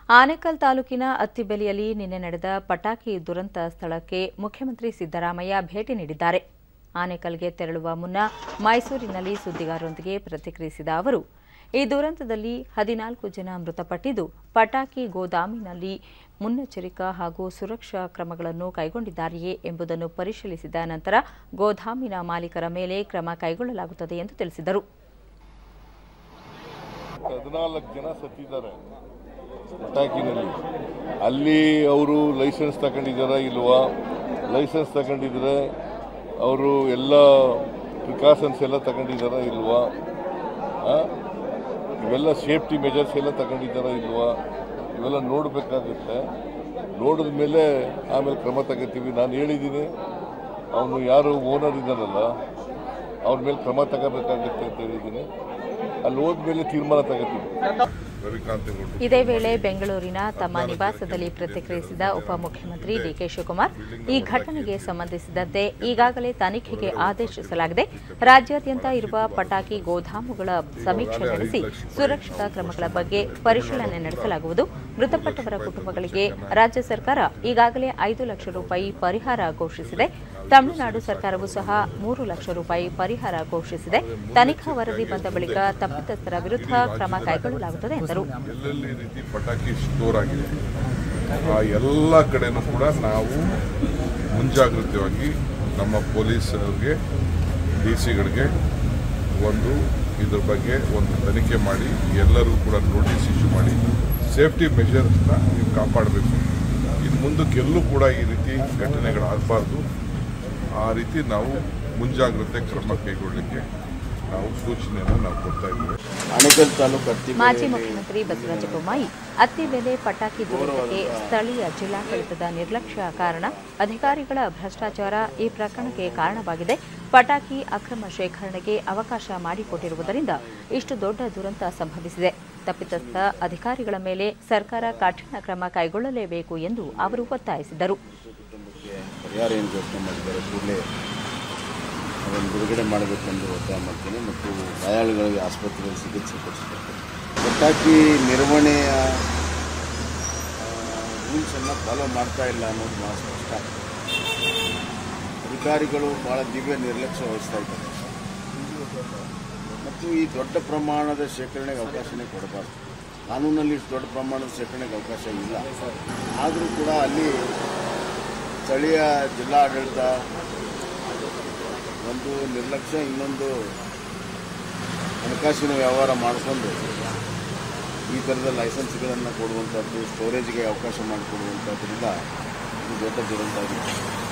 ಆನೇಕಲ್ ತಾಲೂಕಿನ ಅತ್ತಿಬೆಲೆಯಲ್ಲಿ ನಿನ್ನೆ ನಡೆದ ಪಟಾಕಿ ದುರಂತ ಸ್ಥಳಕ್ಕೆ ಮುಖ್ಯಮಂತ್ರಿ ಸಿದ್ದರಾಮಯ್ಯ ಭೇಟಿ ನೀಡಿದ್ದಾರೆ ಆನೇಕಲ್ಗೆ ತೆರಳುವ ಮುನ್ನ ಮೈಸೂರಿನಲ್ಲಿ ಸುದ್ದಿಗಾರರೊಂದಿಗೆ ಪ್ರತಿಕ್ರಿಯಿಸಿದ ಅವರು ಈ ದುರಂತದಲ್ಲಿ ಹದಿನಾಲ್ಕು ಜನ ಮೃತಪಟ್ಟಿದ್ದು ಪಟಾಕಿ ಗೋದಾಮಿನಲ್ಲಿ ಮುನ್ನೆಚ್ಚರಿಕಾ ಹಾಗೂ ಸುರಕ್ಷಾ ಕ್ರಮಗಳನ್ನು ಕೈಗೊಂಡಿದ್ದಾರೆಯೇ ಎಂಬುದನ್ನು ಪರಿಶೀಲಿಸಿದ ನಂತರ ಗೋದಾಮಿನ ಮಾಲೀಕರ ಮೇಲೆ ಕ್ರಮ ಕೈಗೊಳ್ಳಲಾಗುತ್ತದೆ ಎಂದು ತಿಳಿಸಿದರು ಹದಿನಾಲ್ಕು ಜನ ಸತ್ತಿದ್ದಾರೆ ಪಟಾಕಿನಲ್ಲಿ ಅಲ್ಲಿ ಅವರು ಲೈಸೆನ್ಸ್ ತಗೊಂಡಿದ್ದಾರಾ ಇಲ್ವಾ ಲೈಸೆನ್ಸ್ ತಗೊಂಡಿದ್ರೆ ಅವರು ಎಲ್ಲ ಪ್ರಿಕಾಷನ್ಸ್ ಎಲ್ಲ ತಗೊಂಡಿದ್ದಾರಾ ಇಲ್ವಾ ಆ? ಇವೆಲ್ಲ ಸೇಫ್ಟಿ ಮೆಜರ್ಸ್ ಎಲ್ಲ ತಗೊಂಡಿದ್ದಾರಾ ಇಲ್ವಾ ಇವೆಲ್ಲ ನೋಡಬೇಕಾಗುತ್ತೆ ನೋಡಿದ ಮೇಲೆ ಆಮೇಲೆ ಕ್ರಮ ತಗೋತೀವಿ ನಾನು ಹೇಳಿದ್ದೀನಿ ಅವನು ಯಾರು ಓನರ್ ಇದ್ದಾನಲ್ಲ ಅವ್ರ ಮೇಲೆ ಕ್ರಮ ತಗೋಬೇಕಾಗುತ್ತೆ ಅಂತ ಹೇಳಿದ್ದೀನಿ ಅಲ್ಲಿ ಹೋದ್ಮೇಲೆ ತೀರ್ಮಾನ ತಗೋತೀವಿ ರವಿಕಾಂತ್ ಗೌಡ್ರು ಇದೇ ವೇಳೆ ಬೆಂಗಳೂರಿನ ತಮ್ಮ ನಿವಾಸದಲ್ಲಿ ಪ್ರತಿಕ್ರಿಯಿಸಿದ ಉಪಮುಖ್ಯಮಂತ್ರಿ ಡಿಕೆ ಶಿವಕುಮಾರ್ ಈ ಘಟನೆಗೆ ಸಂಬಂಧಿಸಿದಂತೆ ಈಗಾಗಲೇ ತನಿಖೆಗೆ ಆದೇಶಿಸಲಾಗಿದೆ ರಾಜ್ಯಾದ್ಯಂತ ಇರುವ ಪಟಾಕಿ ಗೋದಾಮುಗಳ ಸಮೀಕ್ಷೆ ನಡೆಸಿ ಸುರಕ್ಷತಾ ಕ್ರಮಗಳ ಬಗ್ಗೆ ಪರಿಶೀಲನೆ ನಡೆಸಲಾಗುವುದು ಮೃತಪಟ್ಟವರ ಕುಟುಂಬಗಳಿಗೆ ರಾಜ್ಯ ಸರ್ಕಾರ ಈಗಾಗಲೇ ಐದು ಲಕ್ಷ ರೂಪಾಯಿ ಪರಿಹಾರ ಘೋಷಿಸಿದೆ ತಮಿಳುನಾಡು ಸರ್ಕಾರವೂ ಸಹ ಮೂರು ಲಕ್ಷ ರೂಪಾಯಿ ಪರಿಹಾರ ಘೋಷಿಸಿದೆ ತನಿಖಾ ವರದಿ ಬಂದ ಬಳಿಕ ತಪ್ಪಿತಸ್ಥರ ವಿರುದ್ಧ ಕ್ರಮ ಕೈಗೊಳ್ಳಲಾಗುತ್ತದೆ ಎಂದರು ಎಲ್ಲೆಲ್ಲಿ ಈ ರೀತಿ ಪಟಾಕಿ ಸ್ಟೋರ್ ಆಗಿದೆ ಆ ಎಲ್ಲ ಕಡೆನೂ ಕೂಡ ನಾವು ಮುಂಜಾಗ್ರತೆಯಾಗಿ ನಮ್ಮ ಪೊಲೀಸರಿಗೆ ಡಿ ಸಿಗಳಿಗೆ ಒಂದು ಇದ್ರ ಬಗ್ಗೆ ಒಂದು ತನಿಖೆ ಮಾಡಿ ಎಲ್ಲರಿಗೂ ಕೂಡ ನೋಟಿಸ್ ಇಶ್ಯೂ ಮಾಡಿ ಸೇಫ್ಟಿ ಮೆಷರ್ಸ್ನ ನೀವು ಕಾಪಾಡಬೇಕು ಇನ್ನು ಮುಂದಕ್ಕೆ ಎಲ್ಲೂ ಕೂಡ ಈ ರೀತಿ ಘಟನೆಗಳಾಗಬಾರ್ದು ಆ ರೀತಿ ನಾವು ಮುಂಜಾಗ್ರತೆ ಕ್ರಮ ಕೈಗೊಳ್ಳಲಿಕ್ಕೆ ನಾವು ಸೂಚನೆಯನ್ನು ನಾವು ಕೊಡ್ತಾ ಇದ್ದೇವೆ ಅಣೆಕಲ್ ತಾಲೂಕು ಅತ್ತಿ ಮಾಜಿ ಮುಖ್ಯಮಂತ್ರಿ ಬಸವರಾಜ ಬೊಮ್ಮಾಯಿ ಅತ್ತಿಬೆಲೆ ಪಟಾಕಿ ದುರಂತಕ್ಕೆ ಸ್ಥಳೀಯ ಜಿಲ್ಲಾಡಳಿತದ ನಿರ್ಲಕ್ಷ್ಯ ಕಾರಣ ಅಧಿಕಾರಿಗಳ ಭ್ರಷ್ಟಾಚಾರ ಈ ಪ್ರಕರಣಕ್ಕೆ ಕಾರಣವಾಗಿದೆ ಪಟಾಕಿ ಅಕ್ರಮ ಶೇಖರಣೆಗೆ ಅವಕಾಶ ಮಾಡಿಕೊಟ್ಟಿರುವುದರಿಂದ ಇಷ್ಟು ದೊಡ್ಡ ದುರಂತ ಸಂಭವಿಸಿದೆ ತಪ್ಪಿತಸ್ಥ ಅಧಿಕಾರಿಗಳ ಮೇಲೆ ಸರ್ಕಾರ ಕಠಿಣ ಕ್ರಮ ಕೈಗೊಳ್ಳಲೇಬೇಕು ಎಂದು ಅವರು ಒತ್ತಾಯಿಸಿದರು ಕುಟುಂಬಕ್ಕೆ ಪರಿಹಾರ ಏನು ಘೋಷಣೆ ಮಾಡಿದ್ದಾರೆ ಕೂಡಲೇ ಅದನ್ನು ಬಿಡುಗಡೆ ಮಾಡಬೇಕೆಂದು ಒತ್ತಾಯ ಮಾಡ್ತೇನೆ ಮತ್ತು ಗಾಯಾಳುಗಳಿಗೆ ಆಸ್ಪತ್ರೆಯಲ್ಲಿ ಚಿಕಿತ್ಸೆ ಕೊಡಿಸಬೇಕು ಪಟಾಕಿ ನಿರ್ವಹಣೆಯ ರೂಲ್ಸನ್ನು ಫಾಲೋ ಮಾಡ್ತಾ ಇಲ್ಲ ಅನ್ನೋದು ಭಾಳ ಸ್ಪಷ್ಟ ಅಧಿಕಾರಿಗಳು ಭಾಳ ದಿವ್ಯ ನಿರ್ಲಕ್ಷ್ಯ ವಹಿಸ್ತಾ ಇದ್ದಾರೆ ಮತ್ತು ಈ ದೊಡ್ಡ ಪ್ರಮಾಣದ ಶೇಖರಣೆಗೆ ಅವಕಾಶನೇ ಕೊಡಬಾರ್ದು ಕಾನೂನಲ್ಲಿ ಇಷ್ಟು ದೊಡ್ಡ ಪ್ರಮಾಣದ ಶೇಖರಣೆಗೆ ಅವಕಾಶ ಇಲ್ಲ ಆದರೂ ಕೂಡ ಅಲ್ಲಿ ಸ್ಥಳೀಯ ಜಿಲ್ಲಾಡಳಿತ ಒಂದು ನಿರ್ಲಕ್ಷ್ಯ ಇನ್ನೊಂದು ಹಣಕಾಸಿನ ವ್ಯವಹಾರ ಮಾಡಿಕೊಂಡು ಈ ಥರದ ಲೈಸೆನ್ಸ್ಗಳನ್ನು ಕೊಡುವಂಥದ್ದು ಸ್ಟೋರೇಜ್ಗೆ ಅವಕಾಶ ಮಾಡಿಕೊಡುವಂಥದ್ರಿಂದ ಇದು ದೊಡ್ಡ ದುರಂತ ಆಗಿದೆ